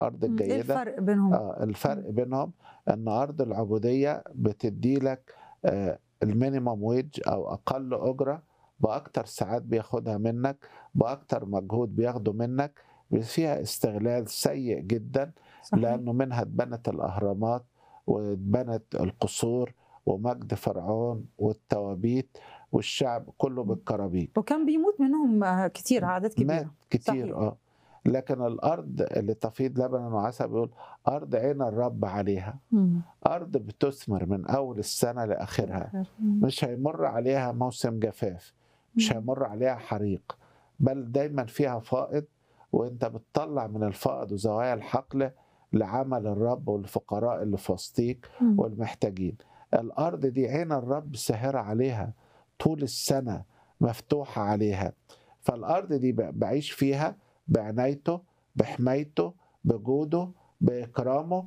الارض مم. ايه الجيده الفرق بينهم؟ آه الفرق بينهم ان ارض العبوديه بتدي لك آه المينيمم ويج او اقل اجره باكتر ساعات بياخدها منك باكتر مجهود بياخده منك فيها استغلال سيء جدا صحيح. لانه منها اتبنت الاهرامات واتبنت القصور ومجد فرعون والتوابيت والشعب كله بالكرابيك وكان بيموت منهم آه، كتير عدد مات كبيره كتير صحيح. اه لكن الارض اللي تفيض لبنا وعسل بيقول ارض عين الرب عليها مم. ارض بتثمر من اول السنه لاخرها مم. مش هيمر عليها موسم جفاف مش مم. هيمر عليها حريق بل دايما فيها فائض وانت بتطلع من الفائض وزوايا الحقل لعمل الرب والفقراء اللي في وسطيك مم. والمحتاجين الارض دي عين الرب ساهره عليها طول السنه مفتوحه عليها فالارض دي ب- بعيش فيها بعنايته بحمايته بجوده باكرامه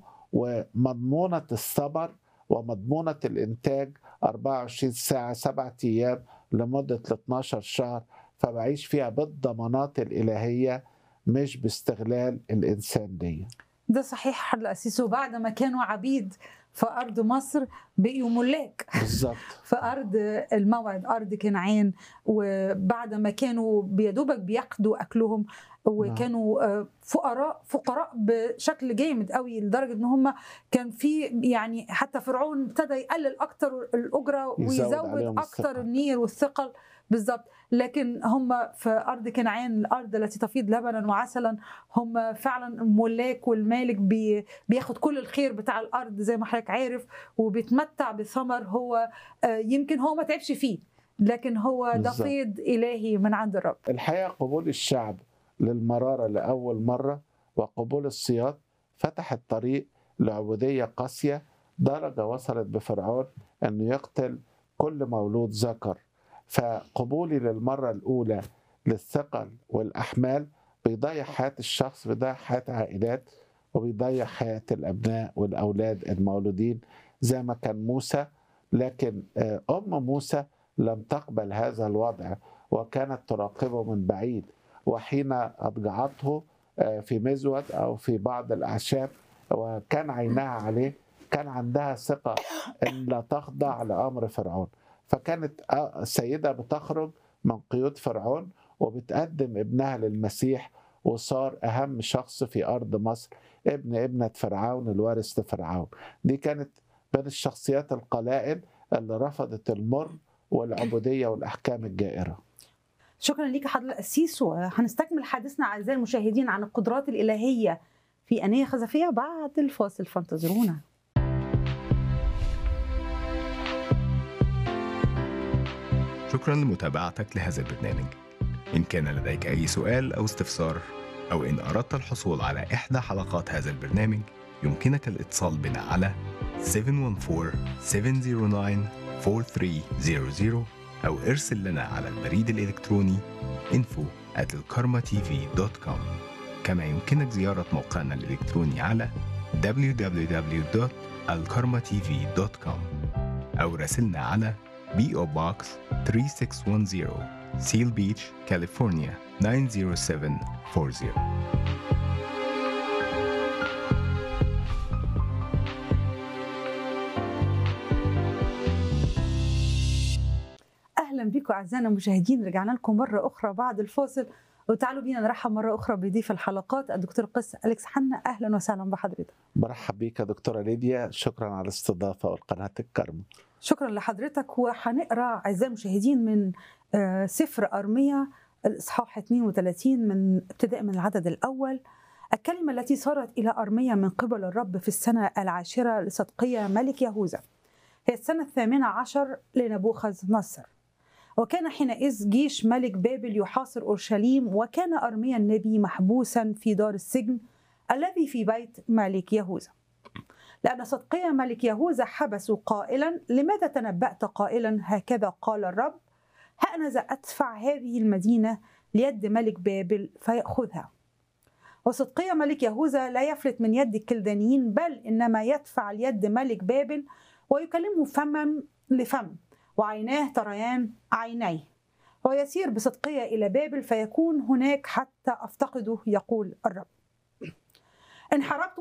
ومضمونه الصبر ومضمونه الانتاج 24 ساعه سبعة ايام لمده 12 شهر فبعيش فيها بالضمانات الالهيه مش باستغلال الانسان دي ده صحيح حل أسيس وبعد ما كانوا عبيد في أرض مصر بقيوا ملاك بالظبط في أرض الموعد أرض كنعان وبعد ما كانوا بيدوبك بياخدوا أكلهم وكانوا آه، فقراء فقراء بشكل جامد قوي لدرجه ان هم كان في يعني حتى فرعون ابتدى يقلل اكتر الاجره يزود ويزود عليهم اكتر الثقل. النير والثقل بالظبط لكن هم في ارض كنعان الارض التي تفيض لبنا وعسلا هم فعلا الملاك والمالك بي بياخد كل الخير بتاع الارض زي ما حضرتك عارف وبيتمتع بثمر هو آه، يمكن هو ما تعبش فيه لكن هو ده بالظبط. فيض الهي من عند الرب الحقيقه قبول الشعب للمراره لاول مره وقبول الصياد فتح الطريق لعبوديه قاسيه درجه وصلت بفرعون انه يقتل كل مولود ذكر فقبولي للمره الاولى للثقل والاحمال بيضيع حياه الشخص بيضيع حياه عائلات وبيضيع حياه الابناء والاولاد المولودين زي ما كان موسى لكن آه، ام موسى لم تقبل هذا الوضع وكانت تراقبه من بعيد وحين أضجعته آه، في مزود أو في بعض الأعشاب وكان عينها عليه كان عندها ثقة أن لا تخضع لأمر فرعون فكانت آه، السيدة بتخرج من قيود فرعون وبتقدم ابنها للمسيح وصار أهم شخص في أرض مصر ابن ابنة فرعون الوارث لفرعون دي كانت من الشخصيات القلائل اللي رفضت المر والعبودية والأحكام الجائرة شكرا ليك يا حضرة القسيس وهنستكمل حديثنا اعزائي المشاهدين عن القدرات الالهيه في انيه خزفيه بعد الفاصل فانتظرونا شكرا لمتابعتك لهذا البرنامج إن كان لديك أي سؤال أو استفسار أو إن أردت الحصول على إحدى حلقات هذا البرنامج يمكنك الاتصال بنا على 714-709-4300 أو ارسل لنا على البريد الإلكتروني info at الكارما-tv.com كما يمكنك زيارة موقعنا الإلكتروني على www.alkarmatv.com أو راسلنا على PO Box 3610 Seal Beach, California 90740 اهلا بكم اعزائنا المشاهدين رجعنا لكم مره اخرى بعد الفاصل وتعالوا بينا نرحب مره اخرى بضيف الحلقات الدكتور قس اليكس حنا اهلا وسهلا بحضرتك برحب بيك يا دكتورة ليديا شكرا على الاستضافة والقناة الكرم شكرا لحضرتك وهنقرا اعزائي المشاهدين من آه، سفر ارميا الاصحاح 32 من ابتداء من العدد الاول الكلمه التي صارت الى ارميا من قبل الرب في السنه العاشره لصدقية ملك يهوذا هي السنه الثامنه عشر لنبوخذ نصر وكان حينئذ جيش ملك بابل يحاصر اورشليم وكان ارميا النبي محبوسا في دار السجن الذي في بيت ملك يهوذا لأن صدقية ملك يهوذا حبسوا قائلا لماذا تنبأت قائلا هكذا قال الرب هأنذا أدفع هذه المدينة ليد ملك بابل فيأخذها وصدقية ملك يهوذا لا يفلت من يد الكلدانيين بل إنما يدفع ليد ملك بابل ويكلمه فما لفم وعيناه تريان عينيه ويسير بصدقية إلى بابل فيكون هناك حتى أفتقده يقول الرب انحرفت